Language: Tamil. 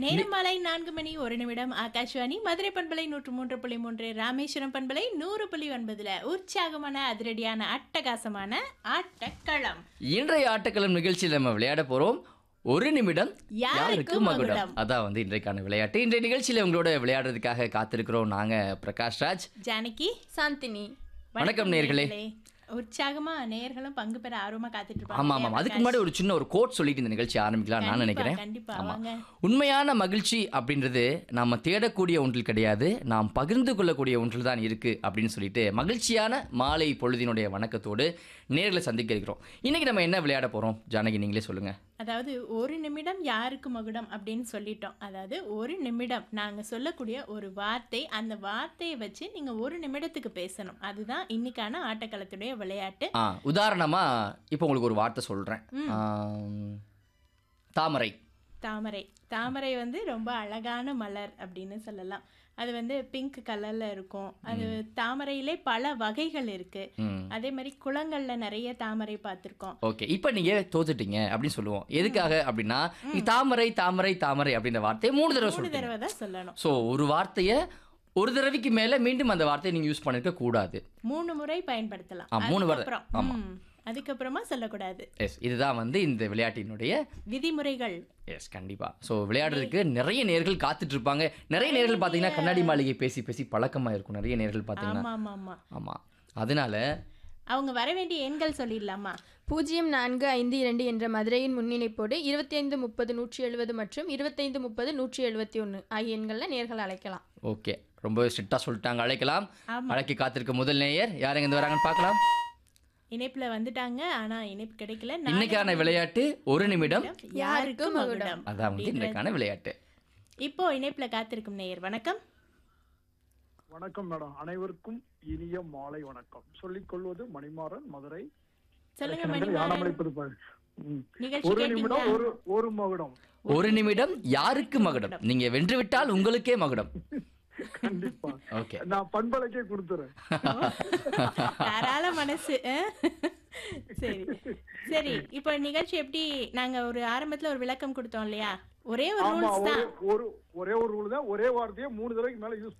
நேரம் மாலை நான்கு மணி ஒரு நிமிடம் ஆகாஷ்வாணி மதுரை பண்பலை நூற்று மூன்று புள்ளி மூன்று ராமேஸ்வரம் பண்பலை நூறு புள்ளி ஒன்பதுல உற்சாகமான அதிரடியான அட்டகாசமான ஆட்டக்களம் இன்றைய ஆட்டக்களம் நிகழ்ச்சியில் நம்ம விளையாட போறோம் ஒரு நிமிடம் யாருக்கு யாருக்கு மகுடம் மகுடம்? அதான் வந்து இன்றைக்கான விளையாட்டு இன்றைய நிகழ்ச்சியில உங்களோட விளையாடுறதுக்காக காத்திருக்கிறோம் நாங்க பிரகாஷ் ராஜ் ஜானகி சாந்தினி வணக்கம் நேயர்களே. உற்சாகமா நேயர்களும் பங்கு பெற ஆர்வமா காத்துட்டு இருப்பாங்க ஆமா இல்லையா ஆமாம் அதுக்கு பிரகாஷ்? முன்னாடி ஒரு சின்ன ஒரு கோட் சொல்லிட்டு இந்த நிகழ்ச்சி ஆரம்பிக்கலாம் நான் கண்டிப்பா, நினைக்கிறேன் கண்டிப்பா ஆமா. வாங்க உண்மையான மகிழ்ச்சி அப்படின்றது நாம தேடக்கூடிய ஒன்றில் கிடையாது நாம் பகிர்ந்து கொள்ளக்கூடிய ஒன்றில் தான் இருக்கு அப்படின்னு சொல்லிட்டு மகிழ்ச்சியான மாலை பொழுதினுடைய வணக்கத்தோடு நேர்ல சந்திக்க இருக்கிறோம் இன்னைக்கு நம்ம என்ன விளையாட போறோம் ஜானகி நீங்களே சொல்லுங்க அதாவது ஒரு நிமிடம் யாருக்கு மகுடம் அப்படின்னு சொல்லிட்டோம் அதாவது ஒரு நிமிடம் நாங்க சொல்லக்கூடிய ஒரு வார்த்தை அந்த வார்த்தையை வச்சு நீங்க ஒரு நிமிடத்துக்கு பேசணும் அதுதான் இன்னைக்கான ஆட்டக்களத்துடைய விளையாட்டு ஆ உதாரணமா இப்போ உங்களுக்கு ஒரு வார்த்தை சொல்றேன் ஆம், தாமரை தாமரை தாமரை வந்து ரொம்ப அழகான மலர் அப்படின்னு சொல்லலாம் அது வந்து பிங்க் கலர்ல இருக்கும் அது தாமரையிலே பல வகைகள் இருக்கு ம் அதே மாதிரி குளங்கள்ல நிறைய தாமரை பார்த்திருக்கோம் ஓகே இப்போ நீங்க தோத்துட்டீங்க அப்படின்னு சொல்லுவோம் எதுக்காக அப்படின்னா நீ தாமரை தாமரை தாமரை அப்படின்ற வார்த்தையை மூணு தடவை மூணு சொல்லிட்டீங்க தடவை தான் சொல்லணும் ஸோ ஒரு வார்த்தையை ஒரு தடவைக்கு மேல மீண்டும் அந்த வார்த்தையை நீங்க யூஸ் பண்ணிருக்க கூடாது மூணு முறை பயன்படுத்தலாம் ஆ, மூணு வரை. அதுக்கப்புறம், ஆமா. ம், அதுக்கப்புறமா சொல்லக்கூடாது எஸ் இதுதான் வந்து இந்த விளையாட்டினுடைய விதிமுறைகள் எஸ் கண்டிப்பா ஸோ விளையாடுறதுக்கு நிறைய நேர்கள் காத்துட்டு இருப்பாங்க நிறைய நேர்கள் பார்த்தீங்கன்னா கண்ணாடி மாளிகை பேசி பேசி பழக்கமா இருக்கும் நிறைய நேர்கள் பார்த்தீங்கன்னா ஆமா ஆமா ஆமா ஆமா அதனால அவங்க வர வேண்டிய எண்கள் சொல்லிடலாமா பூஜ்ஜியம் நான்கு ஐந்து இரண்டு என்ற மதுரையின் முன்னிணைப்போடு இருபத்தி ஐந்து முப்பது நூற்றி எழுபது மற்றும் இருபத்தைந்து முப்பது நூற்றி எழுபத்தி ஒன்று ஆகிய எண்களில் நேர்கள் அழைக்கலாம் ஓகே ரொம்ப ஸ்ட்ரிக்டாக சொல்லிட்டாங்க அழைக்கலாம் ஆமா. அழைக்க காத்திருக்க முதல் நேயர் யார் எங்க வராங்கன்னு பார்க்கலாம் இணைப்புல வந்துட்டாங்க ஆனா இணைப்பு கிடைக்கல நாளை இன்னைக்கான விளையாட்டு ஒரு நிமிடம் யாருக்கு மகுடம் அதான் வந்து இன்றைக்கான விளையாட்டு இப்போ இணைப்புல காத்திருக்கும் நேயர் வணக்கம் வணக்கம் மேடம் அனைவருக்கும் இனிய மாலை வணக்கம் சொல்லிக் கொள்வது மணிமாறன் மதுரை சொல்லுங்க சென்னையில் மணிமாறன் யானமலைப்பது பாரு. ம். நிகழ்ச்சி ஒரு கேட்டீங்களா நிமிடம் ஒரு ஒரு மகுடம் ஒரு நிமிடம் யாருக்கு மகுடம் நீங்க வென்று விட்டால் உங்களுக்கே மகுடம் கண்டிப்பா ஓகே நான் பண்பலைக்கே கொடுத்துறேன் தாராள மனசு அஹ்? சரி சரி இப்போ நிகழ்ச்சி எப்படி நாங்க ஒரு ஆரம்பத்துல ஒரு விளக்கம் கொடுத்தோம் இல்லையா ஒரே ஒரு ஆமா ரூல்ஸ் ஒரு தான் ஒரு ஒரே ஒரு ரூல் தான் ஒரே வார்த்தையை மூணு தடவைக்கு மேல யூஸ்